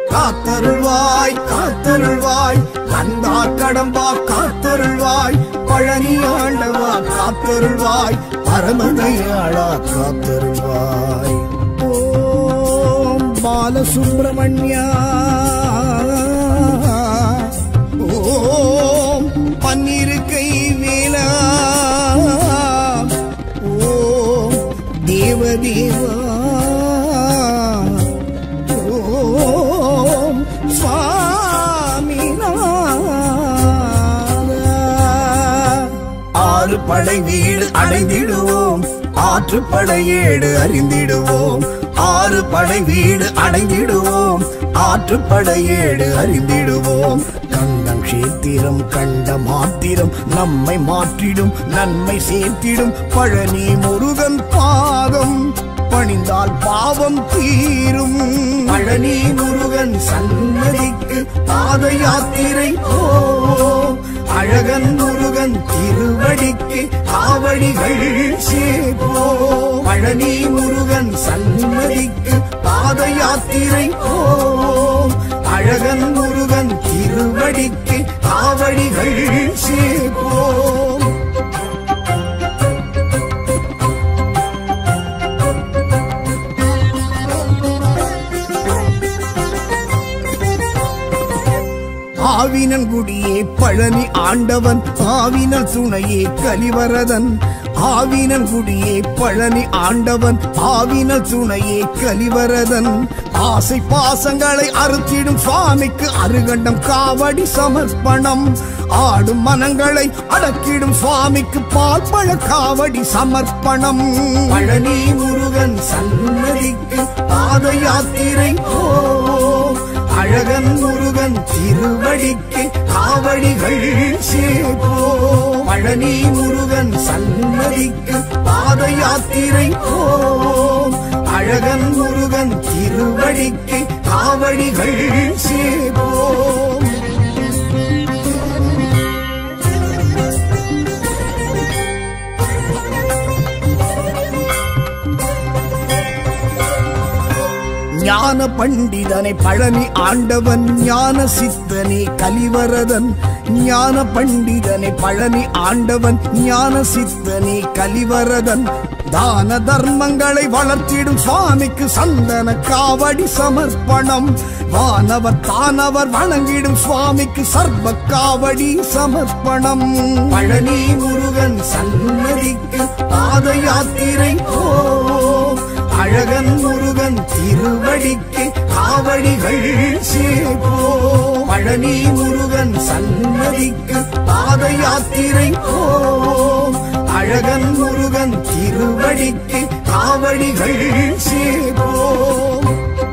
காத்தருள்வாய் காத்தருள்வாய் கந்தா கடம்பா காத்தருள்வாய் பழனி ஆண்டவா காத்தருள்வாய் பரமதையாளா காத்தருள்வாய் ஓம் பாலசுப்பிரமணியா ஓம் பன்னிருக்கை வேலா ஓம் தேவதேவா ஓம் சுவாமிநாத ஆறு படை வீடு அடைந்திடுவோம் ஆற்று படையேடு அறிந்திடுவோம் ஆறு படை வீடு அடைந்திடுவோம் ஆற்று படையேடு அறிந்திடுவோம் கண்டம் சேத்திரம் கண்ட மாத்திரம் நம்மை மாற்றிடும் நன்மை சேர்த்திடும் பழனி முருகன் பாதம் பணிந்தால் பாவம் தீரும் பழனி முருகன் சன்னதிக்கு பாத யாத்திரை போம் அழகன் முருகன் திருவடிக்கு காவடிகள் சேர்ப்போம் பழனி முருகன் சன்னதிக்கு பாத யாத்திரை போம் அழகன் முருகன் திருவடிக்கு காவடிகள் சேர்ப்போம் ஆவினன்குடியே பழனி ஆண்டவன் ஆவினல் துணையே கலிவரதன் ஆவினன்குடியே பழனி ஆண்டவன் ஆவினல் துணையே கலிவரதன் ஆசை பாசங்களை அறுத்திடும் சுவாமிக்கு அருகண்டம் காவடி சமர்ப்பணம் ஆடும் மனங்களை அடக்கிடும் சுவாமிக்கு பால் பழ காவடி சமர்ப்பணம் பழனி முருகன் சன்னதிக்கு பாத யாத்திரை போ அழகன் முருகன் திருவடிக்கு காவடிகள் சேப்போ பழனி முருகன் சன்னதிக்கு பாத யாத்திரை போம் அழகன் முருகன் திருவடிக்கு காவடிகள் சேப்போம் ஞான பண்டிதனை பழனி ஆண்டவன் ஞான சித்தனே கலிவரதன் ஞான பண்டிதனை பழனி ஆண்டவன் ஞான சித்தனே கலிவரதன் தான தர்மங்களை வளர்த்திடும் சுவாமிக்கு சந்தன காவடி சமர்ப்பணம் வானவர் தானவர் வணங்கிடும் சுவாமிக்கு சர்வ காவடி சமர்ப்பணம் பழனி முருகன் சன்னதிக்கு பாத யாத்திரை போ அழகன் முருகன் திருவடிக்கு காவடிகள் சேப்போ பழனி முருகன் சன்னதிக்கு பாத யாத்திரை போம் அழகன் முருகன் திருவடிக்கு காவடிகள் சேப்போம்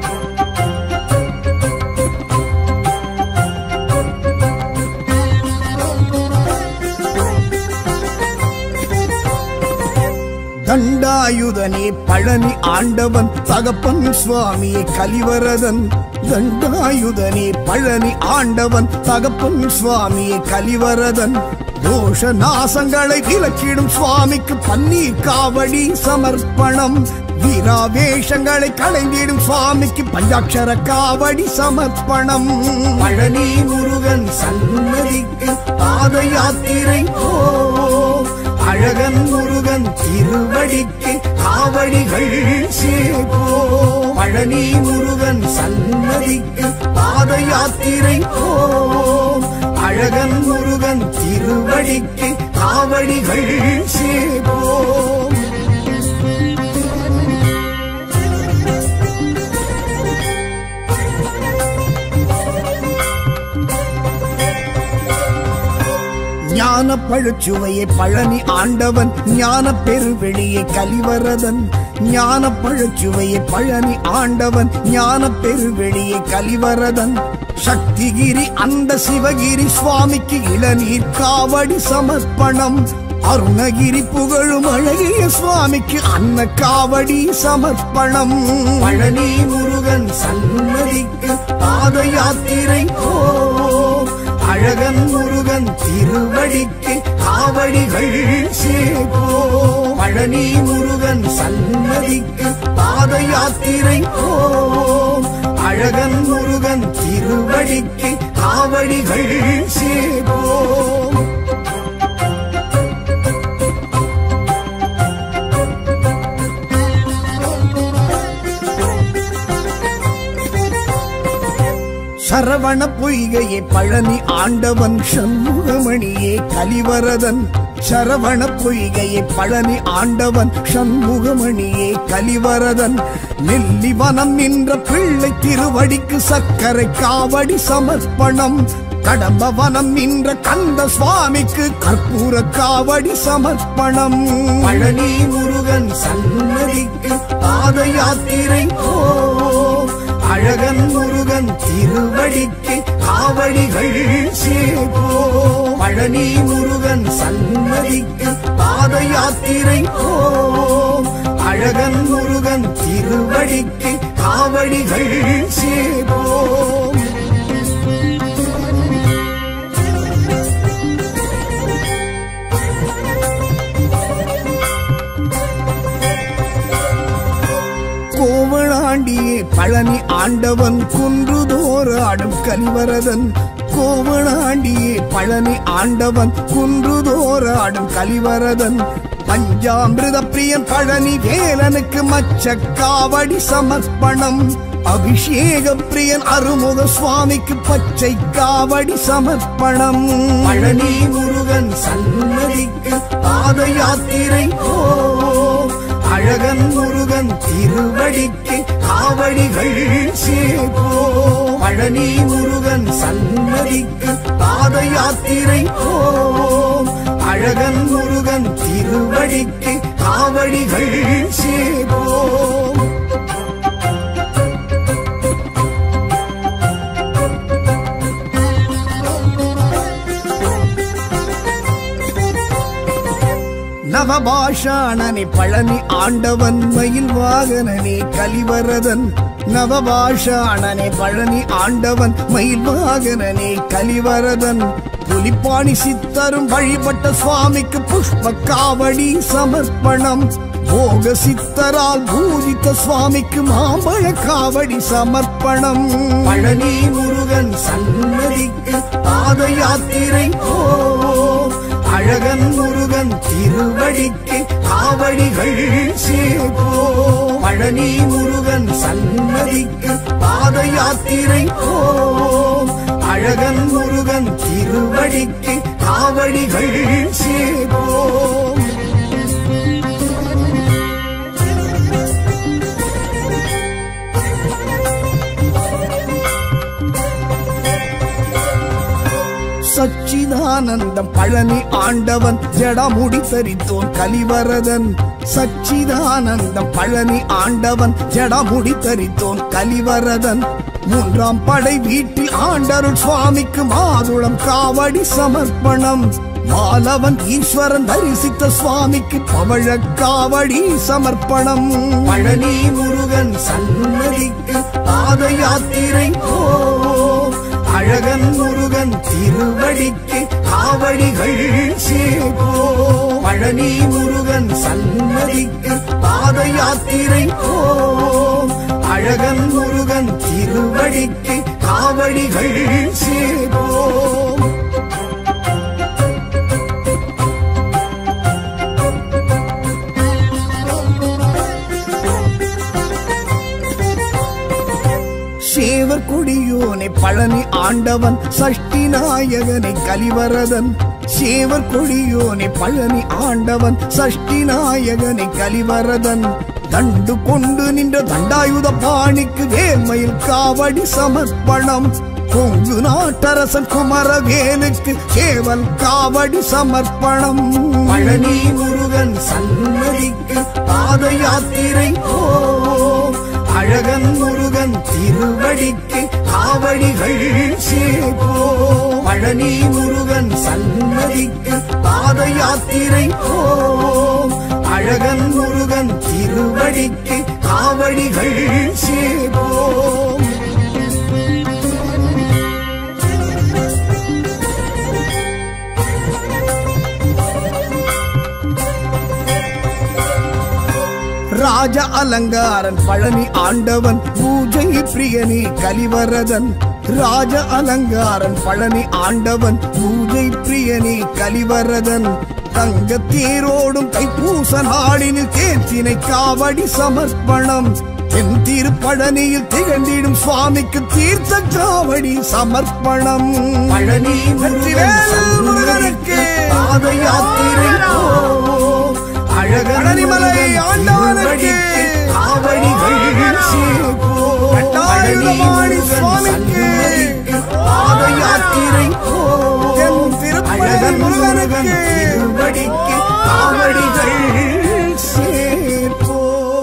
தண்டாயுதனே பழனி ஆண்டவன் தகப்பன் சுவாமியே கலிவரதன் தண்டாயுதனே பழனி ஆண்டவன் தகப்பன் சுவாமியே கலிவரதன் தோஷ நாசங்களை விலக்கிடும் சுவாமிக்கு பன்னீர் காவடி சமர்ப்பணம் வீராவேஷங்களை களைந்திடும் சுவாமிக்கு பஞ்சாட்சர காவடி சமர்ப்பணம் பழனி முருகன் சன்னதிக்கு பாத யாத்திரை போ அழகன் முருகன் திருவடிக்கு காவடிகள் சேப்போ பழனி முருகன் சன்னதிக்கு பாத யாத்திரை போம் அழகன் முருகன் திருவடிக்கு காவடிகள் சேப்போம் ஞான பழுச்சுவையை பழனி ஆண்டவன் ஞான பெருவெளியை கலிவரதன் ஞான பழுச்சுவையை பழனி ஆண்டவன் ஞான பெருவெளியை கலிவரதன் சக்திகிரி அந்த சிவகிரி சுவாமிக்கு இளநீர் காவடி சமர்ப்பணம் அருணகிரி புகழும் அழகிய சுவாமிக்கு அன்ன காவடி சமர்ப்பணம் பழனி முருகன் சன்னதிக்கு பாத யாத்திரை போ அழகன் முருகன் திருவடிக்கு காவடிகள் சேப்போ பழனி முருகன் சன்னதிக்கு பாத யாத்திரை போம் அழகன் முருகன் திருவடிக்கு காவடிகள் சேவோம் சரவண பொய்கையே பழனி ஆண்டவன் சண்முகமணியே கலிவரதன் சரவண பொய்கையே பழனி ஆண்டவன் சண்முகமணியே கலிவரதன் நெல்லிவனம் நின்ற பிள்ளை திருவடிக்கு சர்க்கரை காவடி சமர்ப்பணம் கடம்பவனம் நின்ற கந்த சுவாமிக்கு கற்பூர காவடி சமர்ப்பணம் பழனி முருகன் சன்னதிக்கு பாத யாத்திரை போ அழகன் முருகன் திருவடிக்கு காவடிகள் சேவோ பழனி முருகன் சன்னதிக்கு பாத யாத்திரை போ அழகன் முருகன் திருவடிக்கு காவடிகள் சேவோ கோவளாண்டியே பழனி ஆண்டவன் குன்றுதோறு ஆடும் கலிவரதன் கோவளாண்டியே பழனி ஆண்டவன் குன்றுதோறு ஆடும் கலிவரதன் பஞ்சாமிருத பிரியன் பழனி வேலனுக்கு மச்ச காவடி சமர்ப்பணம் அபிஷேக பிரியன் அருமுக சுவாமிக்கு பச்சை காவடி சமர்ப்பணம் பழனி முருகன் சன்னதிக்கு பாத யாத்திரை போ அழகன் முருகன் திருவடிக்கு காவடிகள் சேவோ பழனி முருகன் சன்னதிக்கு பாத யாத்திரை போ அழகன் முருகன் திருவடிக்கு காவடிகள் சேவோ நவபாஷாணனே பழனி ஆண்டவன் மயில் வாகனனே கலிவரதன் நவபாஷாணனே பழனி ஆண்டவன் மயில் வாகனனே கலிவரதன் புலிப்பாணி சித்தரும் வழிபட்ட சுவாமிக்கு புஷ்ப காவடி சமர்ப்பணம் போக சித்தரால் பூஜித்த சுவாமிக்கு மாம்பழ காவடி சமர்ப்பணம் பழனி முருகன் சன்னதிக்கு பாத யாத்திரை போ அழகன் முருகன் திருவடிக்கு காவடிகள் சேவோ பழனி முருகன் சன்னதிக்கு பாத யாத்திரை போ அழகன் முருகன் திருவடிக்கு காவடிகள் சேவோ சச்சிதானந்தம் பழனி ஆண்டவன் ஜடமுடி தரித்தோன் கலிவரதன் சச்சிதானந்தம் பழனி ஆண்டவன் ஜடமுடி தரித்தோன் கலிவரதன் மூன்றாம் படை வீட்டில் ஆண்டருள் சுவாமிக்கு மாதுளம் காவடி சமர்ப்பணம் மாலவன் ஈஸ்வரன் தரிசித்த சுவாமிக்கு பவழ காவடி சமர்ப்பணம் பழனி முருகன் சன்னதிக்கு பாத யாத்திரை போ அழகன் முருகன் திருவடிக்கு காவடிகள் சேவோ பழனி முருகன் சன்னதிக்கு பாத யாத்திரை போ அழகன் முருகன் திருவடிக்கு காவடிகள் சேவோ சேவர் கொடியோனை பழனி ஆண்டவன் சஷ்டி நாயகனை கலிவரதன் சேவர் கொடியோனை பழனி ஆண்டவன் சஷ்டி நாயகனை கலிவரதன் தண்டு கொண்டு நின்ற தண்டாயுத பாணிக்கு வேல்மயில் காவடி சமர்ப்பணம் கொங்கு நாட்டரசன் குமரவேலுக்கு கேவல் காவடி சமர்ப்பணம் பழனி முருகன் சன்னதிக்கு பாத யாத்திரை போ அழகன் முருகன் திருவடிக்கு காவடிகள் சேவோ பழனி முருகன் சன்னதிக்கு பாத யாத்திரை போ அழகன் முருகன் திருவடிக்கு காவடிகள் சேவோ ராஜ அலங்காரன் பழனி ஆண்டவன் பூஜை பிரியனே கலிவரதன் ராஜ அலங்காரன் பழனி ஆண்டவன் பூஜை பிரியனே கலிவரதன் தங்க தேரோடும் தைப்பூச நாளினில் தேர்த்தினை காவடி சமர்ப்பணம் என் திருப்பழனியில் திகழ்ந்திடும் சுவாமிக்கு தீர்த்த காவடி சமர்ப்பணம் பழனி முருகனுக்கு பாத யாத்திரை போவோம். அழகனிமலை ஆண்டவனுக்கு காவடிகள் சேர்ப்போம். கட்டாயுதபாணி சுவாமிக்கு பாத யாத்திரை போவோம். என் திருப்பழகன் முருகனுக்கு திருவடிக்கு காவடிகள் சேர்ப்போம்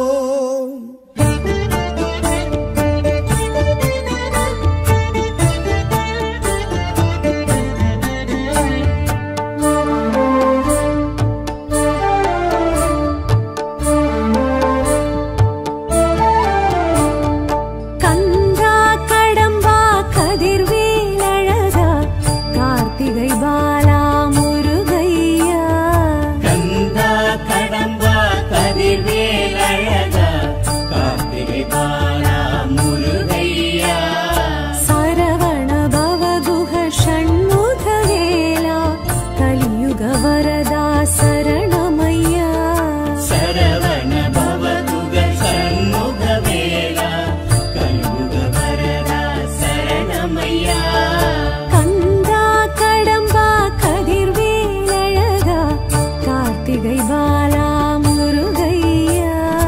கந்தா கடம்பா கதிர்வேலழகா கார்த்திகை பாலா முருகையா கந்தா கடம்பா கதிர்வேலழகா கார்த்திகை பாலா முருகையா சரவண பவகுஹ ஷண்முகவேலா கலியுக வரதா சரணமையா சரவண பவதுக சண்முகவேலா கல்முக வரதா சரணமையா கந்தா கடம்பா கதிர்வேலழகா கார்த்திகை பாலா முருகையா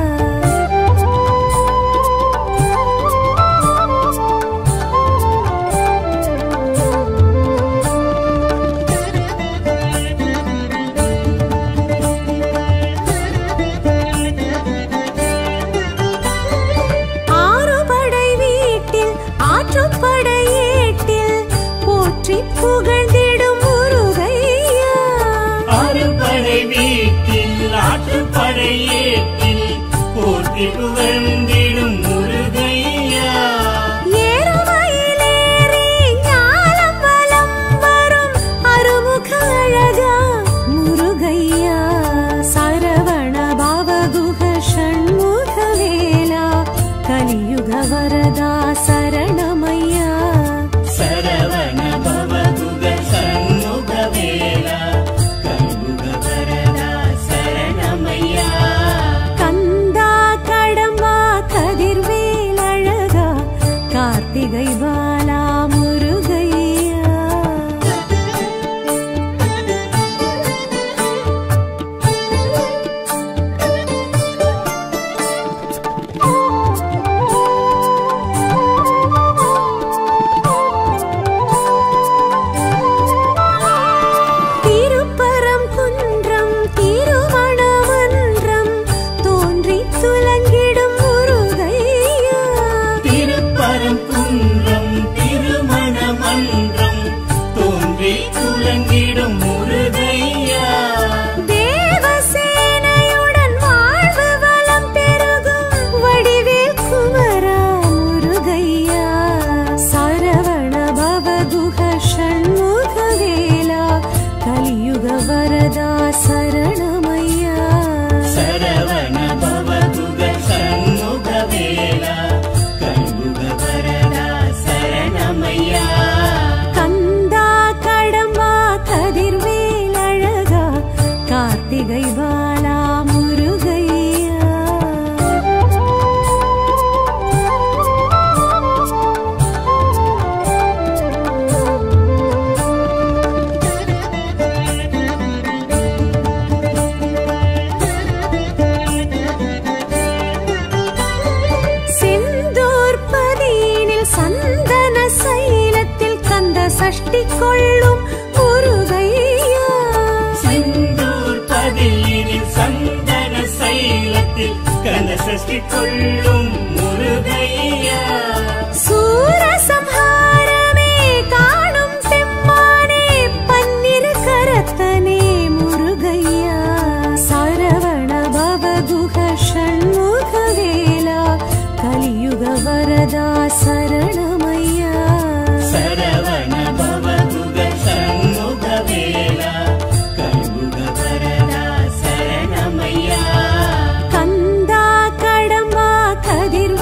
ஆறுபடை வீட்டில் ஆற்றுப்படை ஏட்டில் போற்றி புகழ்ந்திடும் முருகையா அறுபடை வீட்டில் ஆற்றுப்படை ஏற்றில் போற்றி புகழ்ந்திடும் முருகையா ஏறுமயிலேறி ஞாலம் வலம் வரும் அருமுக அழகா முருகையா சரவண பாவகுஹ ஷண்முகவேலா கலியுக வரதா சரணமையா சரவண பவதுக சண்முகவேலா கல்முக வரதா சரணமையா கந்தா கடம்பா கதிர்வேல் அழகா கார்த்திகை பாலா முருகையா திருப்பரம் குன்றம் திருமணமன்றம் தோன்றி துலங்கிடும் முருகையா திருப்பரம் குன்றம் திருமண மன்றம் தோன்றி துலங்கிடும் முருகையா தேவசேனையுடன் வாழ்வு வளம் பெருகும் வடிவேல் குமரா முருகையா சரவண பவகுஹ ஷண்முகவேலா கலியுக வரதா சரணமையா சரவண பவதுக சண்முகவேலா கல்முக வரதா சரணமையா கந்தா கடம்பா கதிர்வேல் அழகா கார்த்திகை பாலா முருகையா செந்தூர் பதியினில் சந்தன சைலத்தில் கந்த சஷ்டி கொள்ளும் முருகையா செந்தூர் பதியினில் சந்தன சைலத்தில் கந்த சஷ்டி கொள்ளும் முருகையா சூரசம்ஹாரமே காணும் பெம்மானே பன்னிரு கரத்தனே முருகையா சரவண பவகுஹ ஷண்முகவேலா கலியுக வரதா சரணமையா சரவண பவதுக சண்முகவேலா கல்முக வரதா சரணமையா கந்தா கடம்பா கதிர்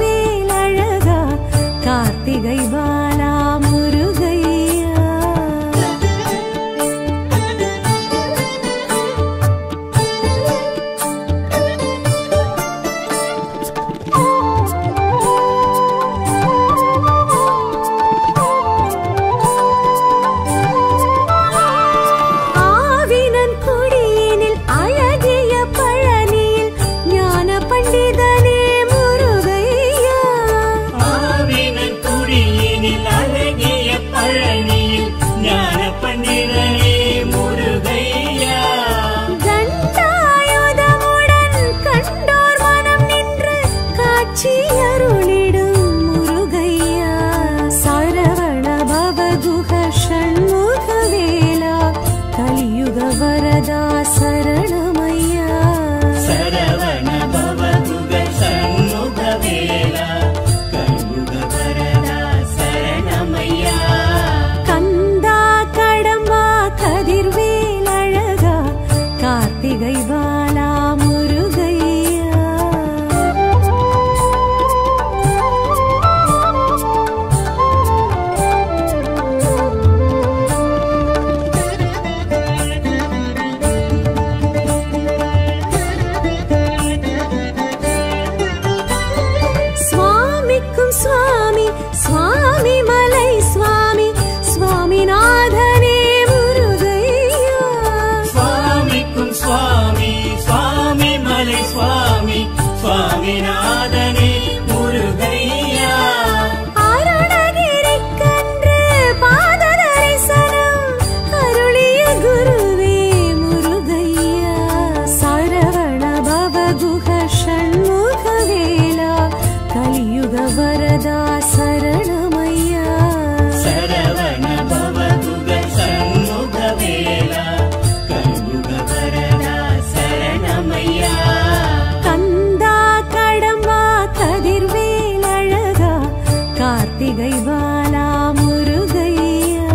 கார்த்திகை பாலா முருகையா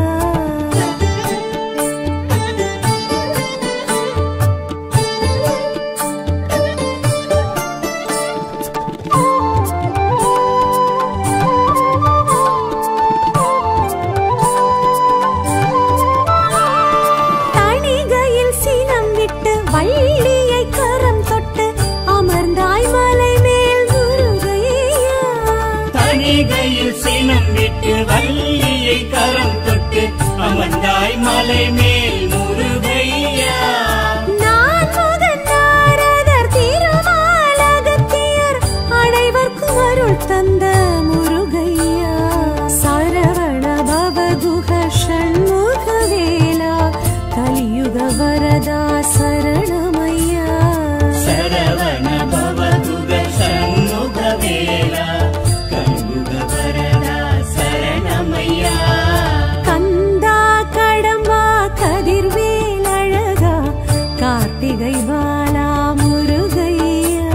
தணிகையில் சினம் விட்டு வள்ளியை கரம் தொட்டு அமர்ந்தாய் மலை மேல் முருகையா தணிகையில் சினம் விட்டு வள்ளியை கரம் தொட்டு அமர்ந்தாய் மலை மேல் முருகையா நான் முகன் நாரதர் திருமாலகத்தியர் அனைவர்க்கும் அருள் தந்த முருகையா சரவண பவகுக ஷண்முக வேலா கலியுக வரதா சரணமையா சரவண பவதுக சண்முக வேலா கண்புக வரதா சரணமையா கந்தா கடம்பா கதிர்வேல் அழகா கார்த்திகை பாலா முருகையா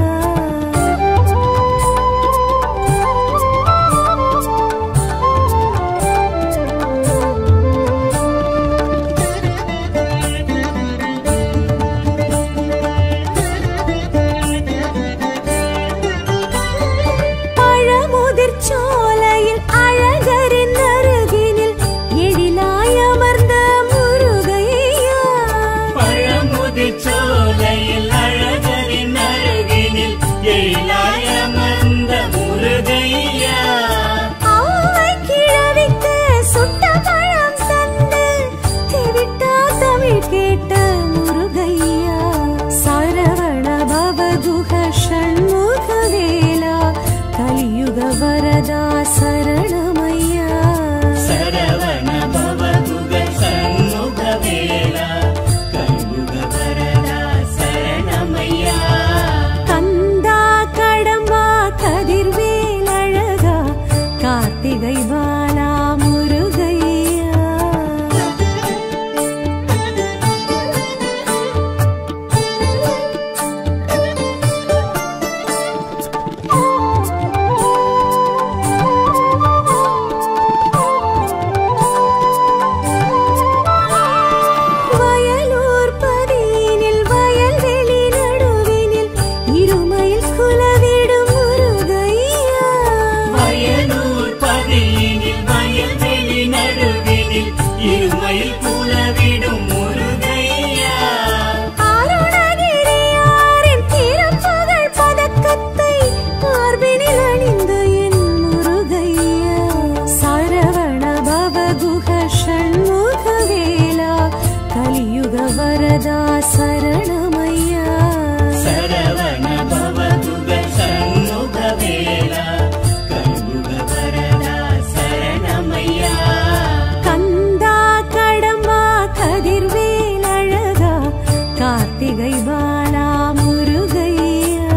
பழமுதிர் சோலையில் அழகரின் அருகினில் எழிலாய் அமர்ந்த முருகையா பழமுதி சோலையில் அழகரின் அருகினில் எழிலாய் அமர்ந்த முருகையா ஆவை கிழவிக்கு சுட்ட பழம் தந்து திவிட்டா தமிழ் கேட்ட முருகையா சரவண பவகுக ஷண்முக வேலா கலியுக வரதா சரணமையா சரவண பவதுக சண்முக வேலா கண்புக வரதா சரணமையா கந்தா கடம்பா கதிர்வேல் அழகா கார்த்திகை பாலா முருகையா வயலூர் பதியினில் வயல்வெளி நடுவினில் இருமையில் குலவிடும் முருகையா வயலூர் பதியினில் வயல்வெளி நடுவினில் இருமையில் குலவிடும் முருகையா அருணகிரியாரின் திருப்புகழ் பதக்கத்தை மார்பினில் அணிந்த என் முருகையா சரவண பவகுக ஷண்முக வேலா கலியுக வரதா சரணமையா சரவண பவதுக சண்முக வேலா கண்புக வரதா சரணமையா கந்தா கடம்பா கதிர்வேல் அழகா கார்த்திகை பாலா முருகையா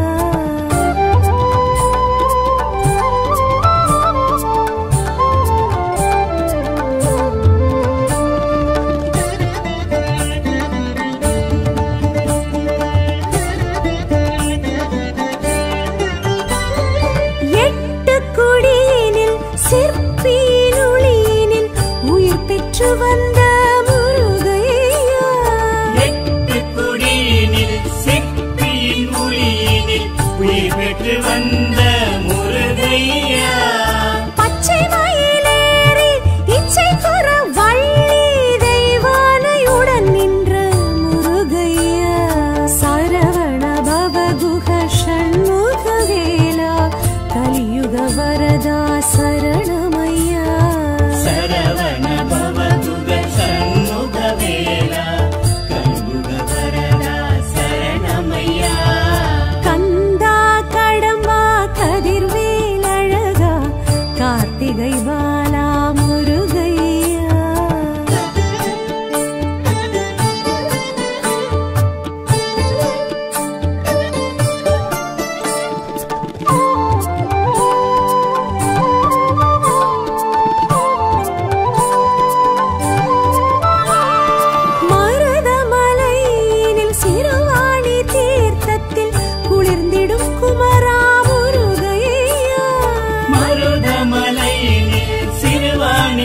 எட்டு குடியினில் சிற்பியின் ஒளியினில் உயிர் பெற்று வந்த முருகையா எட்டு குடியினில் சிற்பியின் ஒளியினில் உயிர் பெற்று வந்த முருகையா பச்சை மயிலேறி இச்சை புற வள்ளி தெய்வானையுடன் நின்ற முருகையா சரவண பவகுக ஷண்முக வேலா கலியுக வரதா சரணமையா சரவண பவதுக சண்முக வேலா கண்புக வரதா சரணமையா கந்தா கடம்பா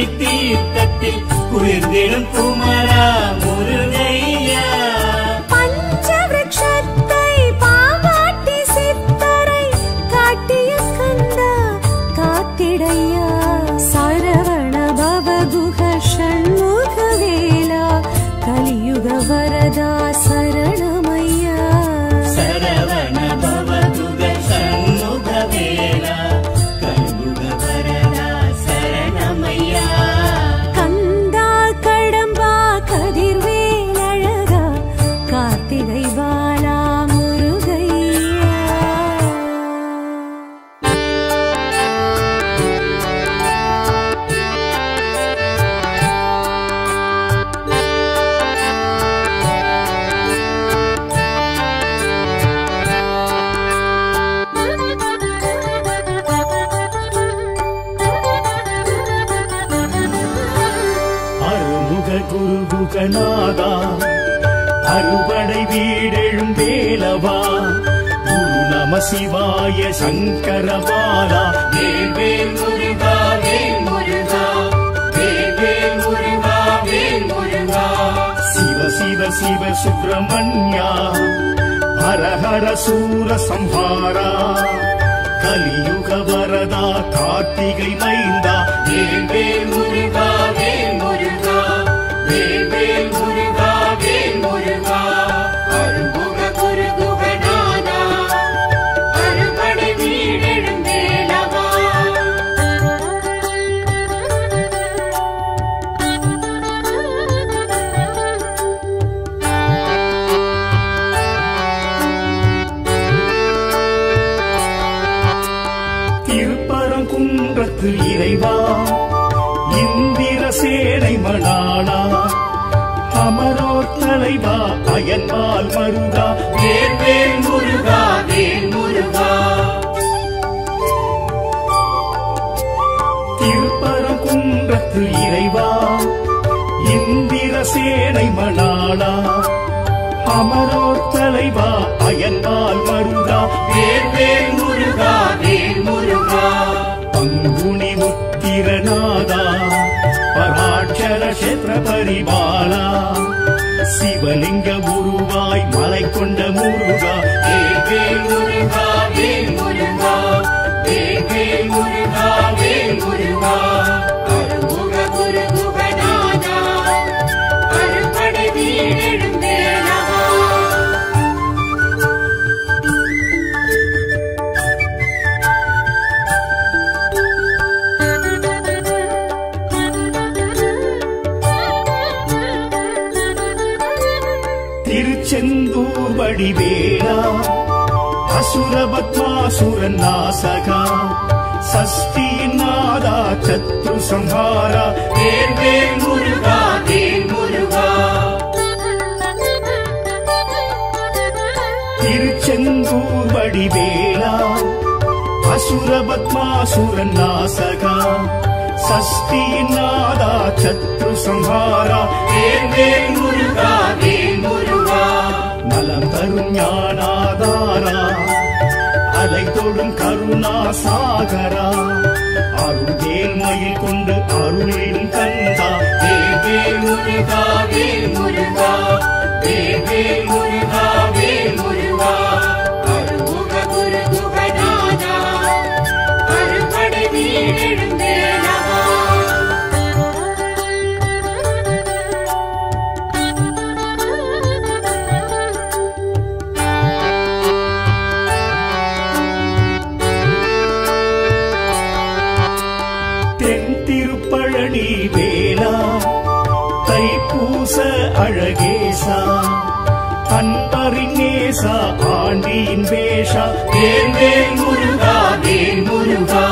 கருணை தீர்த்தத்தில் குளிர்ந்திடும் குமரா முருகையா பஞ்சவிருட்சத்தை பாவாட்டி சித்தரை காட்டிய கந்தா காத்திடையா சரவண பவகுக ஷண்முக வேலா கலியுக வரதா சரணமையா சரவண பவதுக சண்முக வேலா கண்முக வரதா சரணமையா கந்தா கடம்பா கதிர்வேல் அழகா கார்த்திகை பாலா முருகையா அருமுக குருகுகநாதா அறுபடை வீடெழும் வேலவா குரு நம சிவாய சங்கரபாலா வேல் வேல் முருகா வேல் முருகா வேல் வேல் முருகா வேல் முருகா சிவ சிவ சிவ சுப்பிரமணியா ஹர ஹர சூர சம்ஹாரா கலியுக வரதா கார்த்திகை மைந்தா வேல் வேல் முருகா வேல் முருகா வேல் வேல் முருகா வேல் முருகா அருமுக குரு குகநாதா அறுபடை வீடெழும் வேலவா திருப்பரங்குன்றத்து இறைவா இந்திர சேனை மணாளா அமரோர் தலைவா அயன்மால் மருகா வேல் வேல் முருகா வேல் முருகா திருப்பரங்குன்றத்து இறைவா இந்திர சேனை மணாளா அமரோர் தலைவா அயன்மால் மருகா வேல் வேல் முருகா வேல் முருகா பங்குனி உத்திரநாதா பராட்சர கஷேத்திர பரிபாலா சிவலிங்க உருவாய் மலை கொண்ட முருகா வேல் வேல் முருகா வேல் முருகா வேல் வேல் முருகா வேல் முருகா அருமுக குரு குகநாதா அறுபடை வீடெழும் வேலவா திருச்செந்தூர் வடிவேலா அசுரபத்மாசுரன் நாசகா சஷ்டியின் நாதா சத்ரு சம்ஹாரா வேல் வேல் முருகா வேல் முருகா திருச்செந்தூர் வடிவேலா அசுரபத்மாசுரன் நாசகா சஷ்டியின் நாதா சத்ரு சம்ஹாரா வேல் வேல் முருகா வேல் முருகா நலம் தரும் ஞானாதாரா அலை தொடும் கருணா சாகரா அருள்வேல் மயில் கொண்டு அருளின் கந்தா வேல் வேல் முருகா வேல் முருகா வேல் வேல் முருகா வேல் முருகா அருமுக குரு குகநாதா அறுபடை வீடெழும் வேலவா தென் திருப்பழனி வேலா தைப்பூச அழகேசா அன்பரின் நேசா ஆண்டியின் வேஷா வேல் வேல் முருகா வேல் முருகா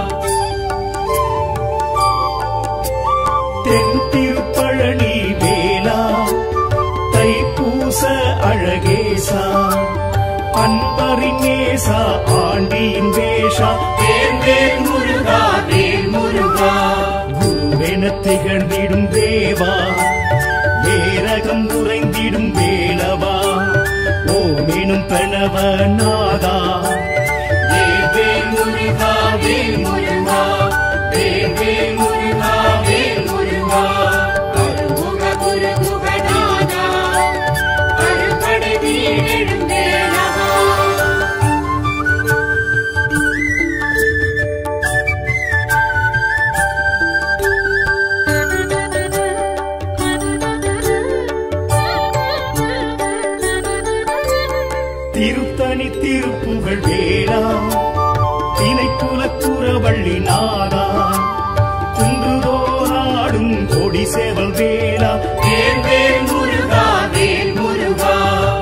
தென் திருப்பழனி வேலா தைப்பூச அழகேசா அன்பரின் நேசா ஆண்டியின் வேஷா வேல் வேல் முருகா வேல் முருகா குருவென திகழ்ந்திடும் தேவா ஏரகம் உறைந்திடும் வேலவா ஓமெனும் பிரணவ நாதா வேல் வேல் முருகா வேல் முருகா வேல் வேல் முருகா வேல் கொடி சேவல் வேலா வேல் வேல் முருகா வேல் முருகா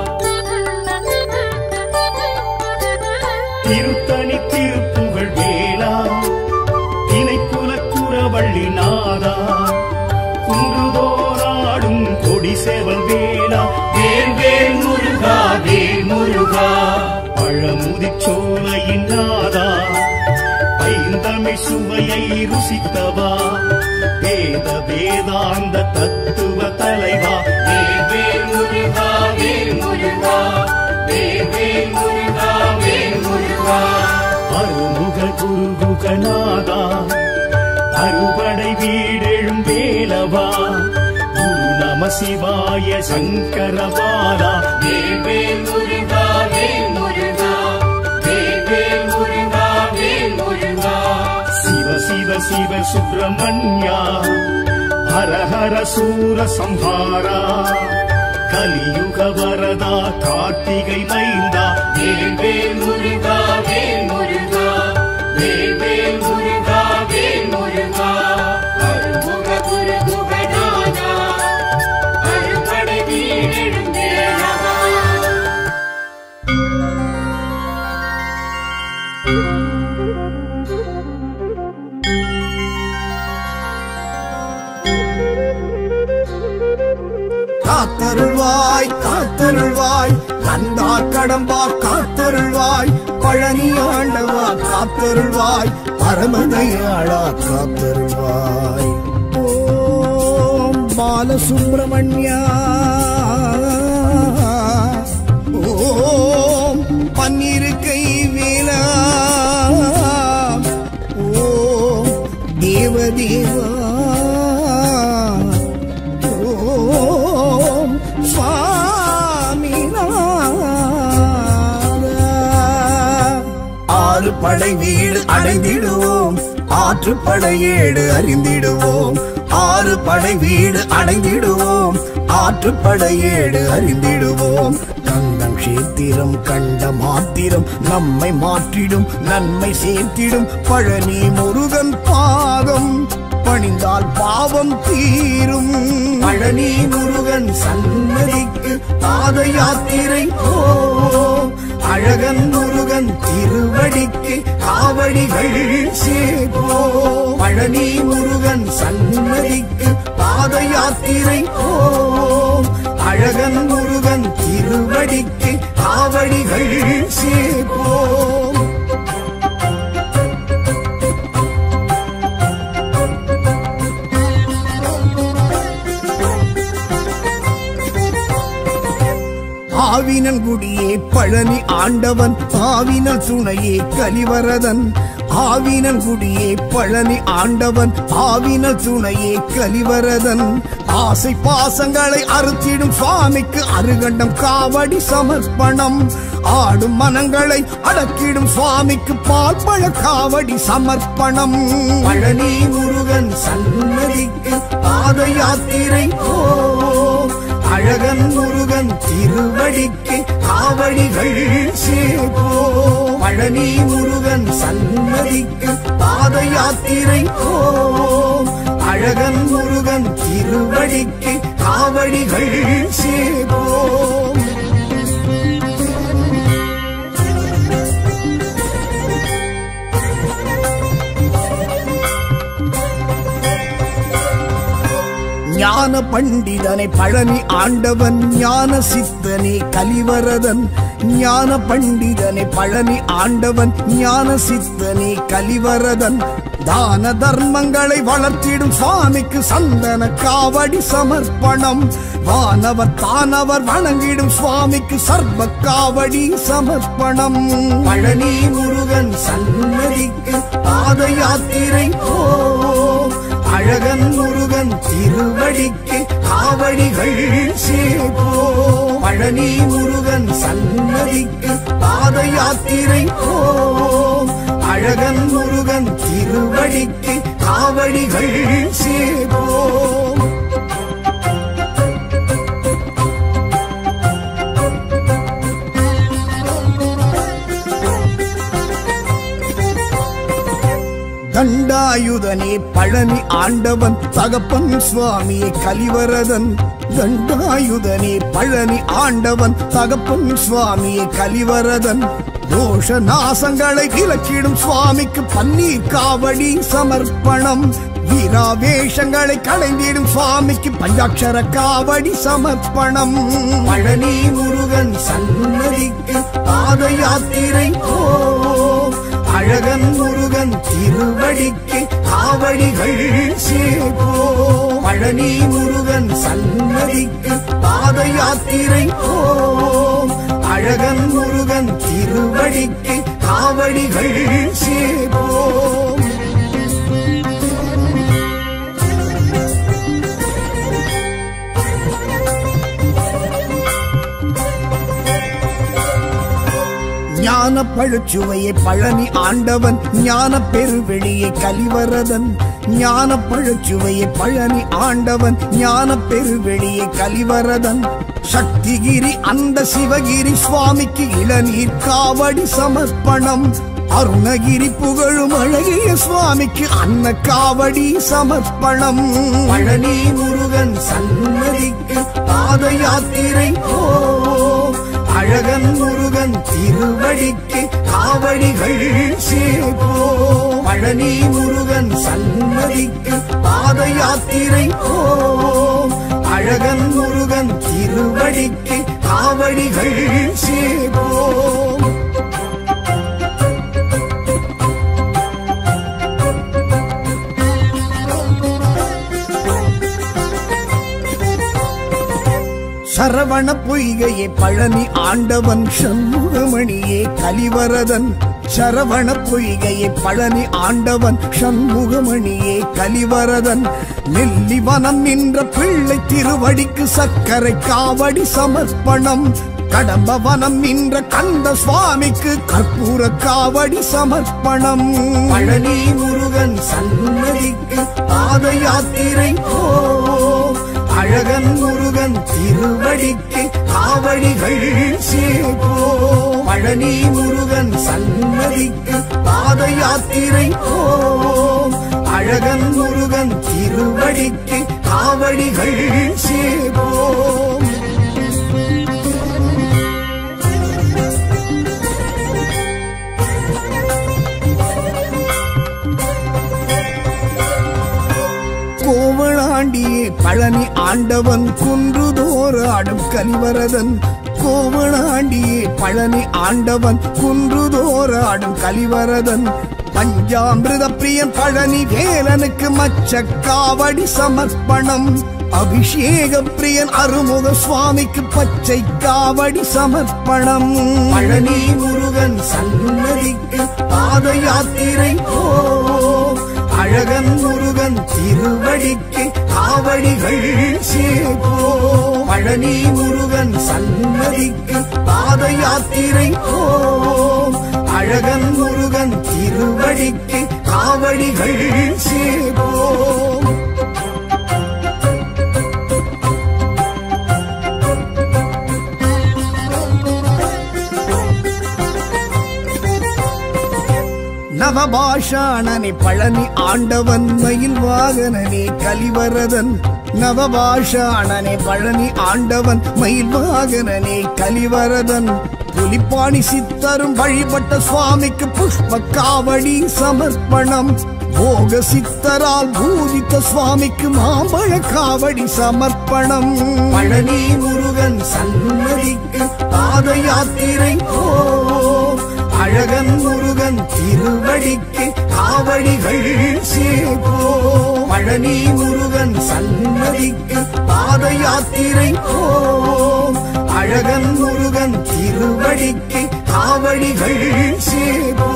திருத்தணி திருப்புகழ் வேலா திணைக்குல குறவள்ளி நாதா குன்றுதோராடும் கொடி சேவல் வேலா வேல் வேல் முருகா வேல் முருகா பழமுதிச் சோலையின் நாதா ஐந்தமிழ் சுவையை ருசித்தவா வேத வேதாந்த தத்துவ தலைவா வேல் வேல் முருகா வேல் முருகா வேல் வேல் முருகா வேல் முருகா அருமுக குருகுகநாதா அறுபடை வீடெழும் வேலவா குரு நம சிவாய சங்கரபாலா வேல் வேல் முருகா வேல் முருகா வேல் வேல் முருகா வேல் முருகா சிவ சிவ சிவ சுப்பிரமணியா ஹர ஹர சூர சம்ஹாரா கலியுக வரதா கார்த்திகை மைந்தா வேல் வேல் முருகா வேல் முருகா வேல் வேல் முருகா வேல் முருகா அருமுக குரு குகநாதா அருபடை வீடெழும் தேவா காத்தருள்வாய் காத்தருள்வாய் நந்தா கடம்பா காத்தருள்வாய் பழனி ஆண்டவா காத்தருள்வாய் பரமதையாளா காத்தருள்வாய் ஓம் பாலசுப்பிரமணியா ஓம் பன்னிருக்கை வேலா ஓம் தேவதேவா ஓம் சுவாமிநாத. ஆறு படை வீடு அடைந்திடுவோம் ஆற்று படையேடு அறிந்திடுவோம் ஆறு படை வீடு அடைந்திடுவோம் ஆற்று படையேடு அறிந்திடுவோம் கந்தம் கஷேத்திரம் கண்ட மாத்திரம் நம்மை மாற்றிடும் நன்மை சேர்த்திடும் பழனி முருகன் பாதம் பணிந்தால் பாவம் தீரும் பழனி முருகன் சன்னதிக்கு பாத யாத்திரை போம் அழகன் முருகன் திருவடிக்கு காவடிகள் சேர்ப்போம் பழனி முருகன் சன்னதிக்கு பாத யாத்திரை போம் அழகன் முருகன் திருவடிக்கு காவடிகள் சேர்ப்போம் ஆவினன்குடியே பழனி ஆண்டவன் ஆவினல் துணையே கலிவரதன் ஆவினன்குடியே பழனி ஆண்டவன் ஆவினல் துணையே கலிவரதன் ஆசை பாசங்களை அறுத்திடும் சுவாமிக்கு அருகண்டம் காவடி சமர்ப்பணம் ஆடும் மனங்களை அடக்கிடும் சுவாமிக்கு பால் பழ காவடி சமர்ப்பணம் பழனி முருகன் சன்னதிக்கு பாத யாத்திரை போ அழகன் முருகன் திருவடிக்கு காவடிகள் சேர்ப்போ பழனி முருகன் சன்னதிக்கு பாத யாத்திரை போம் அழகன் முருகன் திருவடிக்கு காவடிகள் சேர்ப்போம் ஞான பண்டிதனை பழனி ஆண்டவன் ஞான சித்தனே கலிவரதன் ஞான பண்டிதனை பழனி ஆண்டவன் ஞான சித்தனே கலிவரதன் தான தர்மங்களை வளர்த்திடும் சுவாமிக்கு சந்தன காவடி சமர்ப்பணம் வானவர் தானவர் வணங்கிடும் சுவாமிக்கு சர்வ காவடி சமர்ப்பணம் பழனி முருகன் சன்னதிக்கு பாத யாத்திரை போ அழகன் முருகன் திருவடிக்கு காவடிகள் சேர்ப்போ பழனி முருகன் சன்னதிக்கு பாத யாத்திரை போம் அழகன் முருகன் திருவடிக்கு காவடிகள் சேர்ப்போம் தண்டா தண்டாயுதனே பழனி ஆண்டவன் தகப்பன் சுவாமியே கலிவரதன் தண்டாயுதனே பழனி ஆண்டவன் தகப்பன் சுவாமியே கலிவரதன் தோஷ நாசங்களை விலக்கிடும் சுவாமிக்கு பன்னீர் காவடி சமர்ப்பணம் வீராவேஷங்களை களைந்திடும் சுவாமிக்கு பஞ்சாட்சர காவடி சமர்ப்பணம் பழனி முருகன் சன்னதிக்கு பாத யாத்திரை போ அழகன் முருகன் திருவடிக்கு காவடிகள் சேபோ பழனி முருகன் சன்னதிக்கு பாத யாத்திரை போ அழகன் முருகன் திருவடிக்கு காவடிகள் சேபோ ஞான பழுச்சுவையை பழனி ஆண்டவன் ஞான பெருவெளியை கலிவரதன் ஞான பழுச்சுவையை பழனி ஆண்டவன் ஞான பெருவெளியை கலிவரதன் சக்திகிரி அந்த சிவகிரி சுவாமிக்கு இளநீர் காவடி சமர்ப்பணம் அருணகிரி புகழும் அழகிய சுவாமிக்கு அன்ன காவடி சமர்ப்பணம் பழனி முருகன் சன்னதிக்கு பாத யாத்திரை போ அழகன் முருகன் திருவடிக்கு காவடிகள் சேபோ பழனி முருகன் சன்னதிக்கு பாத யாத்திரை போ அழகன் முருகன் திருவடிக்கு காவடிகள் சேபோ சரவண பொய்கையே பழனி ஆண்டவன் சண்முகமணியே கலிவரதன் சரவண பொய்கையே பழனி ஆண்டவன் சண்முகமணியே கலிவரதன் நெல்லிவனம் நின்ற பிள்ளை திருவடிக்கு சக்கரை காவடி சமர்ப்பணம் கடம்பவனம் நின்ற கந்த சுவாமிக்கு கற்பூர காவடி சமர்ப்பணம் பழனி முருகன் சன்னதிக்கு பாத யாத்திரை போ அழகன் முருகன் திருவடிக்கு காவடிகள் சேபோ பழனி முருகன் சன்னதிக்கு பாத யாத்திரை போ அழகன் முருகன் திருவடிக்கு காவடிகள் சேபோ கோவளாண்டியே பழனி ஆண்டவன் குன்றுதோறு ஆடும் கலிவரதன் கோவளாண்டியே பழனி ஆண்டவன் குன்றுதோறு ஆடும் கலிவரதன் பஞ்சாமிருத பிரியன் பழனி வேலனுக்கு மச்ச காவடி சமர்ப்பணம் அபிஷேக பிரியன் அருமுக சுவாமிக்கு பச்சை காவடி சமர்ப்பணம் பழனி முருகன் சன்னதிக்கு பாத யாத்திரை போ அழகன் முருகன் திருவடிக்கு காவடிகள் சேபோ பழனி முருகன் சன்னதிக்கு பாத யாத்திரை போ அழகன் முருகன் திருவடிக்கு காவடிகள் சேபோ நவபாஷாணனே பழனி ஆண்டவன் மயில் வாகனனே கலிவரதன் நவபாஷாணனே பழனி ஆண்டவன் மயில் வாகனனே கலிவரதன் புலிப்பாணி சித்தரும் வழிபட்ட சுவாமிக்கு புஷ்ப காவடி சமர்ப்பணம் போக சித்தரால் பூஜித்த சுவாமிக்கு மாம்பழ காவடி சமர்ப்பணம் பழனி முருகன் சன்னதிக்கு பாத யாத்திரை போ அழகன் முருகன் திருவடிக்கு காவடிகள் சேபோ பழனி முருகன் சன்னதிக்கு பாத யாத்திரை போ அழகன் முருகன் திருவடிக்கு காவடிகள் சேபோ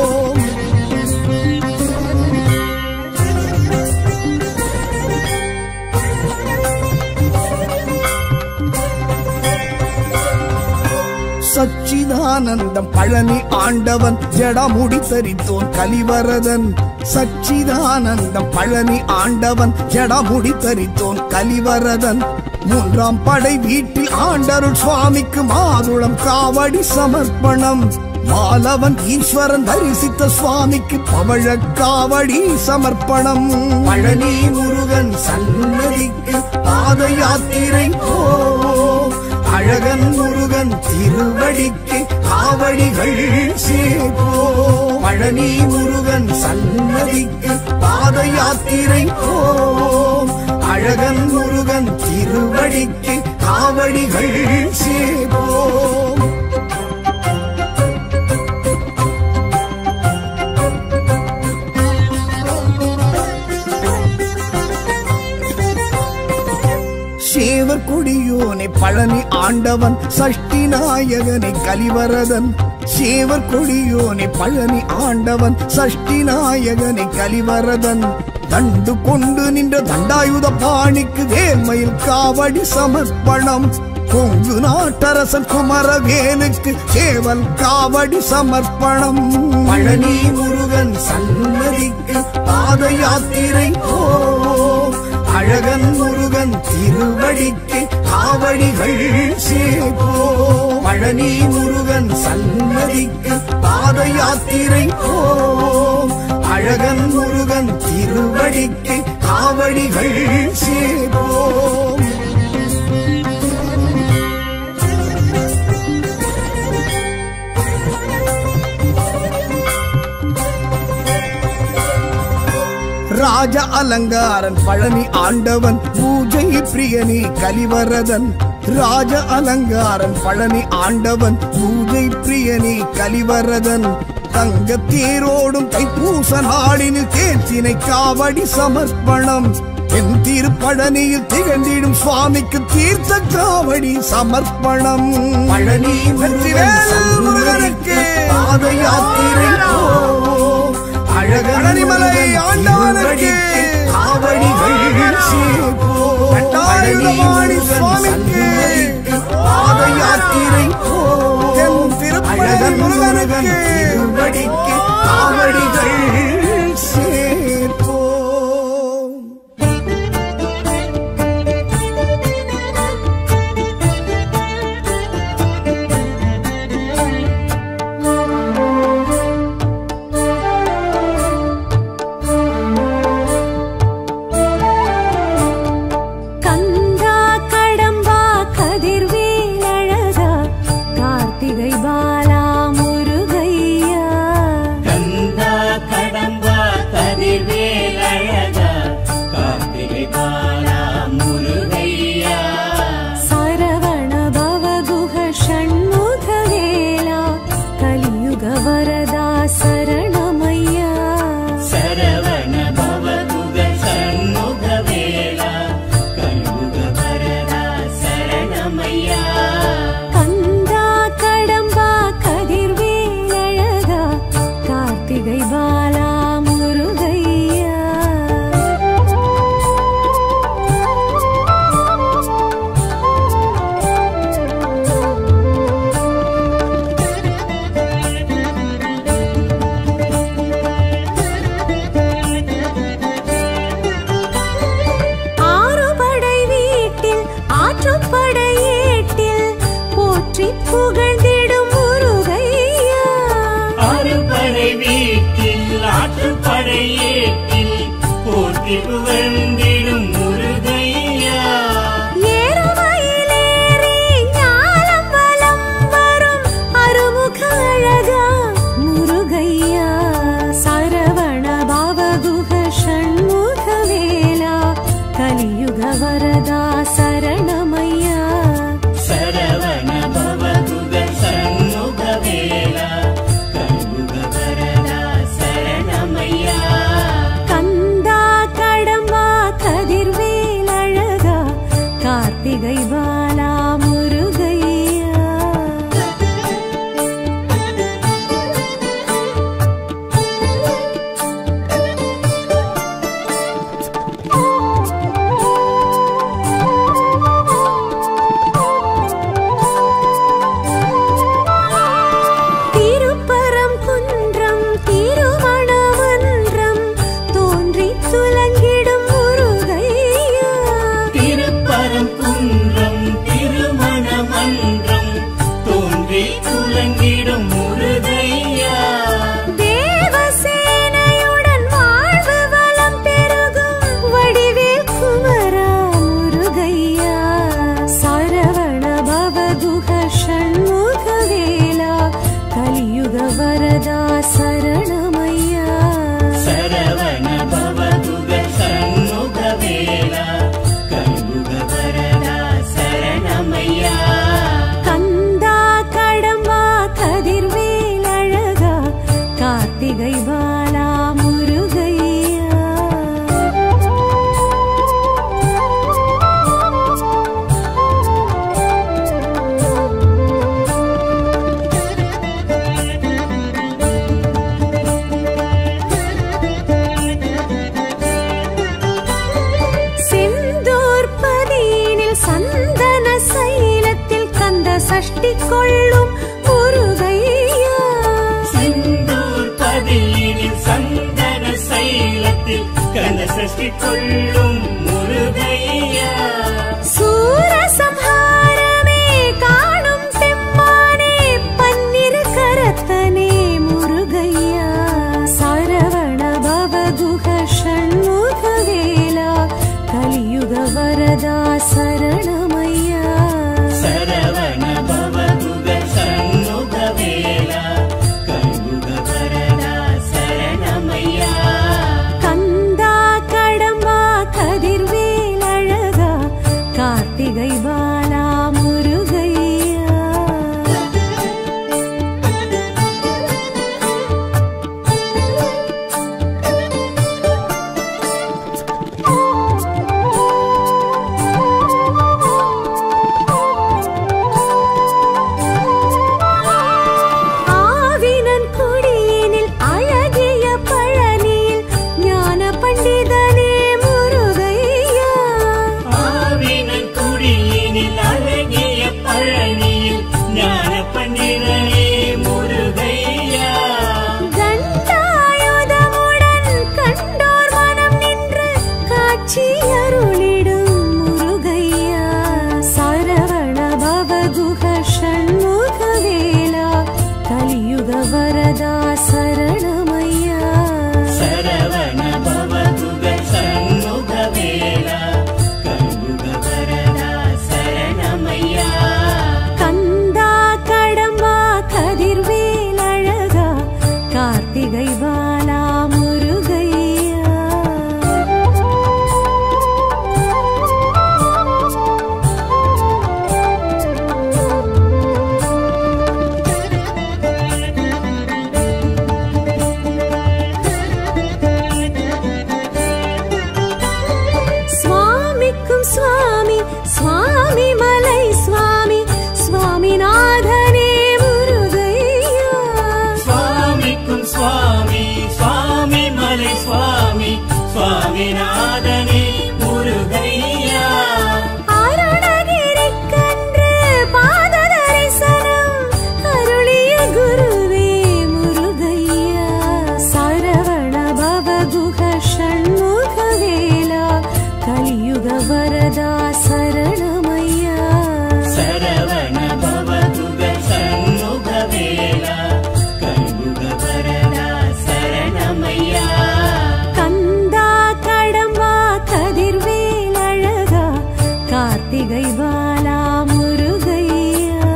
சச்சிதானந்தம் பழனி ஆண்டவன் ஜடமுடி தரித்தோன் கலிவரதன் சச்சிதானந்தம் பழனி ஆண்டவன் ஜடமுடி தரித்தோன் கலிவரதன் மூன்றாம் படை வீட்டில் ஆண்டருள் சுவாமிக்கு மாதுளம் காவடி சமர்ப்பணம் மாலவன் ஈஸ்வரன் தரிசித்த சுவாமிக்கு பவழக்காவடி சமர்ப்பணம் பழனி முருகன் சன்னதிக்கு பாத யாத்திரை போ அழகன் முருகன் திருவடிக்கு காவடிகள் சேப்போ பழனி முருகன் சன்னதிக்கு பாத யாத்திரை போ அழகன் முருகன் திருவடிக்கு காவடிகள் சேப்போம் சேவர் கொடியோனை பழனி ஆண்டவன் சஷ்டி நாயகனை கலிவரதன் சேவர் கொடியோனை பழனி ஆண்டவன் சஷ்டி நாயகனை கலிவரதன் தண்டு கொண்டு நின்ற தண்டாயுத பாணிக்கு வேல்மயில் காவடி சமர்ப்பணம் கொங்கு நாட்டரசன் குமரவேலுக்கு சேவல் காவடி சமர்ப்பணம் பழனி முருகன் சன்னதிக்கு பாத யாத்திரை போ அழகன் முருகன் திருவடிக்கு காவடிகள் சேப்போ பழனி முருகன் சன்னதிக்கு பாத யாத்திரை போ அழகன் முருகன் திருவடிக்கு காவடிகள் சேப்போம் ராஜ அலங்காரன் பழனி ஆண்டவன் பூஜை பிரியனி கலிவரதன் ராஜ அலங்காரன் பழனி ஆண்டவன் பூஜை பிரியனி கலிவரதன் தங்க தேரோடும் தைப்பூச நாளினில் தேர்ச்சினை காவடி சமர்ப்பணம் என் திருப்பழனியில் திகழ்ந்திடும் சுவாமிக்கு தீர்த்த காவடி சமர்ப்பணம் பழனி முருகனுக்கு பாத யாத்திரை போ அழகனிமலை ஆண்டவனுக்கு காவடிகள் சேப்போ கட்டாயுதவாணி சுவாமிக்கு பாத யாத்திரை போ அழகன் முருகனுக்கு திருவடிக்கு காவடிகள் சேர்ப்போம் கந்தா கடம்பா கதிர்வேல் அழகா கார்த்திகை பாலா முருகையா கந்தா கடம்பா கதிர்வேல் அழகா கார்த்திகை பாலா முருகையா சரவண பவகுஹ ஷண்முகவேலா கலியுக வரதா சரணமையா சரவண பவதுக சண்முக வேளா கல்முக வரதா சரணமையா கந்தா கடம்பா கதிர்வேல் அழகா கார்த்திகை பாலா முருகையா ஆறுபடை வீட்டில் ஆற்றுப்படை ஏட்டில் போற்றி புகழ்ந்திடும் முருகையா அறுபடை வீட்டில் ஆற்றுப்படை ஏற்றில் போற்றி புகழ்ந்திடும் முருகையா ஏறுமயிலேறி ஞாலம் வலம் வரும் அருமுக அழகா முருகையா சரவண பாவகுஹ ஷண்முகவேலா கலியுக வரதா சரணமையா சரவண பவதுக சண்முக வேளா கல்முக வரதா சரணமையா கந்தா கடம்பா கதிர்வேல் அழகா கார்த்திகை பாலா முருகையா சஷ்டி கொள்ளும் முருகையா செந்தூர் பதியினில் சந்தன சைலத்தில் கந்த சஷ்டி கொள்ளும் முருகையா சூரசம்ஹாரமே காணும் பெம்மானே பன்னிரு கரத்தனே முருகையா சரவண பவகுக ஷண்முகவேலா கலியுக வரதா சரணமையா சரவண பவகுக சண்முக வேலா கண்புக வரதா சரணமையா கந்தா கடம்பா கதிர்வேல் அழகா கார்த்திகை பாலா முருகையா ஆவினன் குடியினில் அழகிய பழனியில் ஞான பண்டிதனே முருகையா ஆவினன் குடியினில் அழகிய பழனியில் ஞான பண்டிதனே முருகையா கண்டாயுதமுடன் கண்டோர் மனம் நின்று காட்சி அருளிடும் முருகையா சரவண பவகுக ஷண்முகவேலா கலியுக வரதா சரணமையா சரவண பவகுக சண்முக வேலா கண்புக வரதா சரணமையா கந்தா கடம்பா கதிர்வேல் அழகா கார்த்திகை பாலா முருகையா சுவாமிக்கும் சுவாமி சுவாமி மலை சுவாமி சுவாமிநாதனே முருகையா சுவாமிக்கும் சுவாமி சுவாமி மலை சுவாமி சுவாமிநாதனே முருகையா அருணகிரிக்கன்று பாத தரிசனம் அருளிய குருவே முருகையா சரவண பவகுக ஷண்முகவேலா கலியுக வரதா சரணமையா சரவண பவகுக சண்முக வேலா கண்புக வரதா சரணமையா கந்தா கடம்பா கதிர்வேல் அழகா கார்த்திகை பாலா முருகையா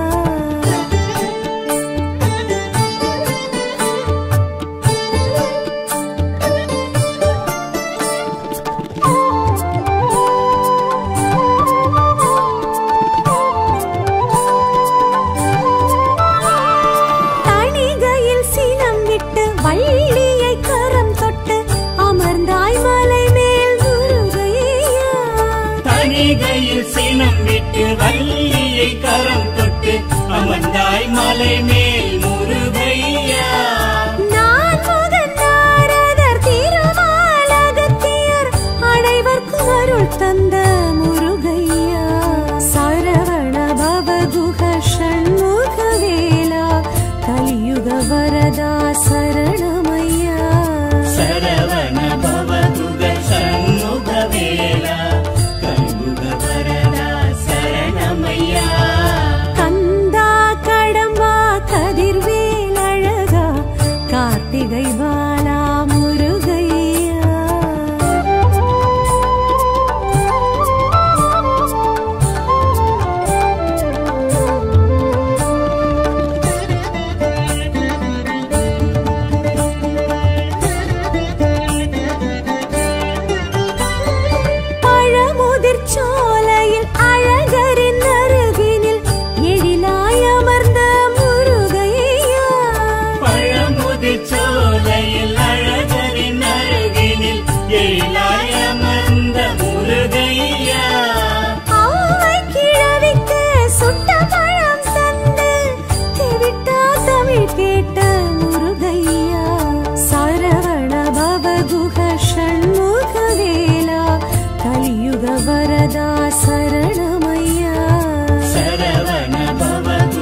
தணிகையில் சினம் விட்டு வள்ளியை கரம் தொட்டு அமர்ந்தாய் மலை மேல் முருகையா தணிகையில் சினம் விட்டு வள்ளியை கரம் தொட்டு அமர்ந்தாய் மலை மேல் முருகையா நான் முகன் நாரதர் திருமாலகத்தியர் அனைவர்க்கும் அருள் தந்த முருகையா சரவண பவகுக ஷண்முகவேலா கலியுக வரதா சரணமையா சரவண பவகுக சண்முக வேலா கண்புக வரதா சரணமையா கந்தா கடம்பா கதிர்வேல் அழகா கார்த்திகை பாலா முருகையா பழமுதிர் சோலையில் அழகரின் அருகினில் எழிலாய் அமர்ந்த முருகையா பழமுதிர் சோலையில் அழகரின் அருகினில் எழிலாய் அமர்ந்த முருகையா ஆவை கிழவிக்கு சுட்ட பழம் தந்து தெவிட்டா தமிழ் கேட்ட முருகையா சரவண பவகுக ஷண்முகவேலா கலியுக வரதா சரணமையா சரவண பவகுக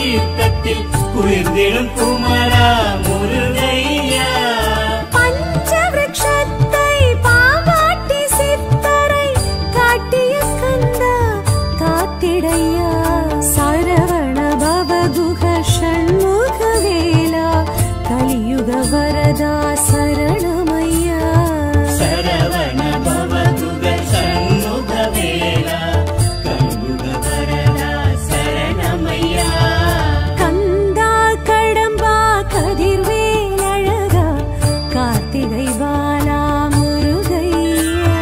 தீர்த்தத்தில் குளிர்ந்திடும் குமரா முருகையா பஞ்சவிருட்சத்தை பாவாட்டி சித்தரை காட்டிய கந்தா காத்திடையா சரவண பவகுக ஷண்முக வேலா கலியுக வரதா சரணமையா சரவண பவதுக சண்முக வேலா கண்புக வரதா சரணமையா கந்தா கடம்பா கதிர்வேல் அழகா கார்த்திகை பாலா முருகையா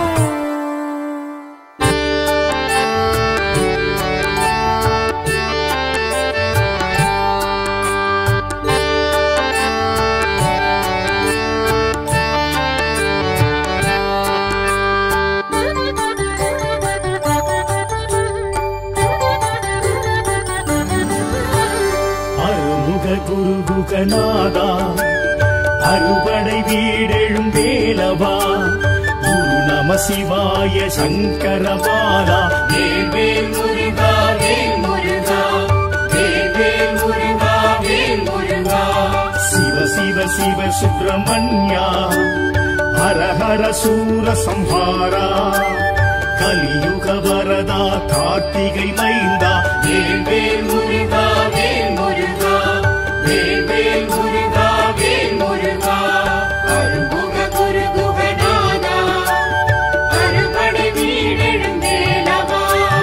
அருமுக குருகுகநாதா அறுபடை வீடெழும் வேலவா குரு நம சிவாய சங்கரபாலா வேல் முருகா வேல் முருகா வேல் வேல் முருகா வேல் முருகா சிவ சிவ சிவ சுப்பிரமணியா ஹர ஹர சூர சம்ஹாரா கலியுக வரதா கார்த்திகை மைந்தா வேல் வேல் முருகா வேல் முருகா வேல் வேல் முருகா வேல் முருகா அருமுக குரு குகநாதா அறுபடை வீடெழும் வேலவா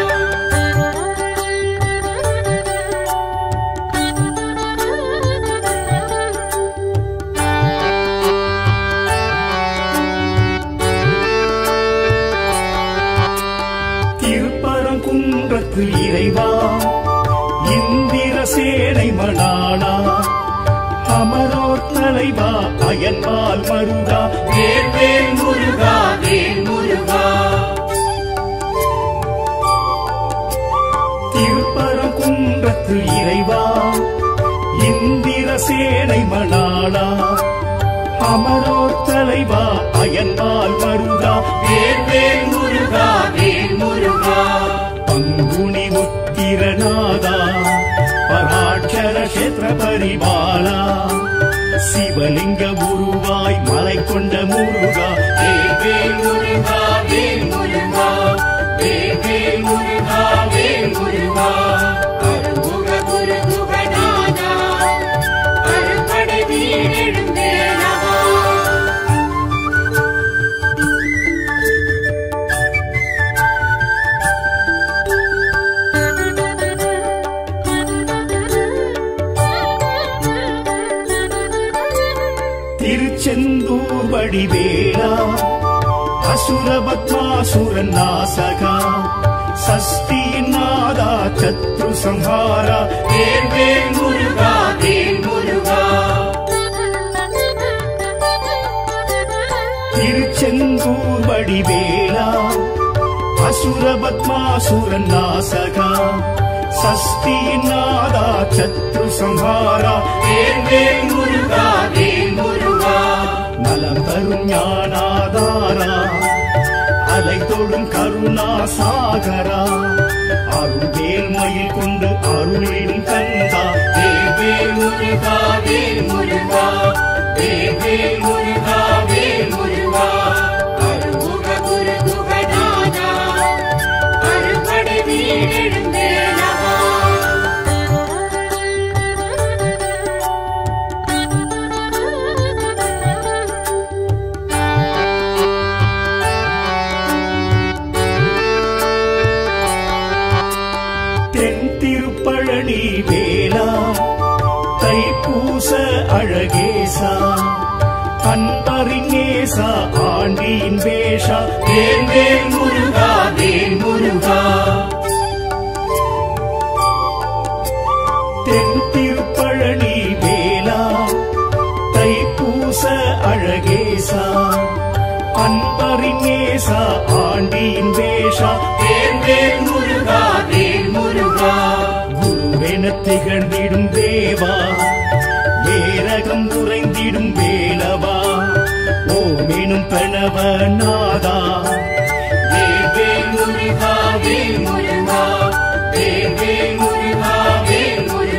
திருப்பரங்குன்றத்து இறைவா இந்திர சேனை மணாளா அமரோர் தலைவா அயன்பால் மருகா வேல் வேல் முருகா வேல் முருகா திருப்பரங்குன்றத்து இறைவா இந்திர சேனை மணாளா அமரோர் தலைவா அயன்பால் மருகா வேல் வேல் முருகா வேல் முருகா பங்குனி உத்திரநாதா பராட்சர கஷேத்திர பரிபாலா சிவலிங்க உருவாய் மலை கொண்ட முருகா வேல் வேல் முருகா வேல் முருகா வேல் வேல் முருகா வேல் முருகா அருமுக குரு குகநாதா அறுபடை வீடெழும் வேலவா திருச்செந்தூர் வடிவேலா அசுரபத்மாசுரன் நாசகா சஷ்டியின் நாதா சத்ரு சம்ஹாரா வேல் வேல் முருகா வேல் முருகா திருச்செந்தூர் வடிவேலா அசுரபத்மாசுரன் நாசகா சஷ்டியின் நாதா சத்ரு சம்ஹாரா வேல் வேல் முருகா வேல் முருகா நலம் தரும் ஞானாதாரா அலை தொடும் கருணா சாகரா அருள் வேல் மயில் கொண்டு அருளின் கந்தா வேல் வேல் முருகா வேல் முருகா வேல் வேல் முருகா வேல் முருகா அருமுக குரு குகநாதா அறுபடை வீடெழும் வேலவா தென் திருப்பழனி வேலா தைப்பூச அழகேசா அன்பறிஞேசா ஆண்டியின் வேஷா வேல் வேல் முருகா வேல் முருகா தென் திருப்பழனி வேலா தைப்பூச அழகேசா அன்பறிஞேசா ஆண்டியின் வேஷா வேல் வேல் முருகா வேல் முருகா குருவென திகழ்ந்திடும் தேவா ஏரகம் குறைந்திடும் வேலவா ஓமெனும் பிரணவ நாதா வேல் வேல் முருகா வேல் முருகா வேல் வேல் முருகா வேல் முருகா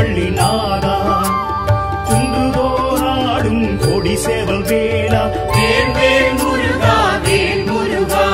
குரவள்ளி நாதா குன்றுதோராடும் கொடி சேவல் வேலா வேல் வேல் முருகா வேல் முருகா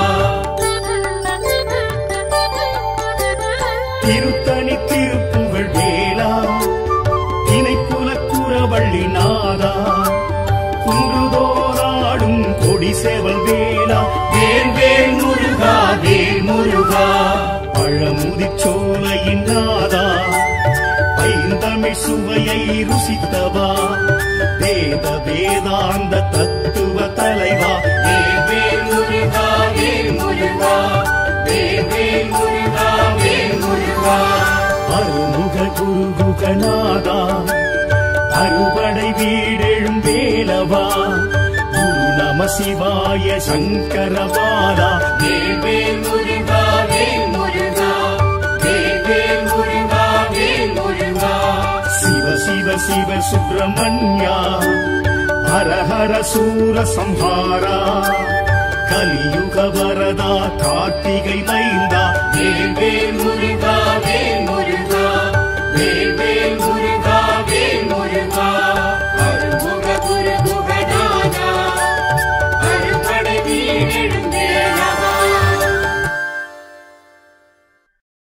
திருத்தணி திருப்புகழ் வேலா திணைக்குல குரவள்ளி நாதா குன்றுதோராடும் கொடி சேவல் வேலா வேல் வேல் முருகா வேல் முருகா பழமுதிர் சோலையின் நாதா ஐந்தமிழ் சுவையை ருசித்தவா வேத வேதாந்த தத்துவ தலைவா வேல் வேல் முருகா வேல் முருகா வேல் வேல் முருகா வேல் முருகா அருமுக குருகுகநாதா அறுபடை வீடெழும் வேலவா குரு நம சிவாய சங்கரபாலா வேல் வேல் முருகா வேல் முருகா வேல் வேல் முருகா வேல் முருகா சிவ சிவ சிவ சுப்பிரமணியா ஹர ஹர சூர சம்ஹாரா கலியுக வரதா கார்த்திகை மைந்தா வேல் வேல் முருகா வேல் முருகா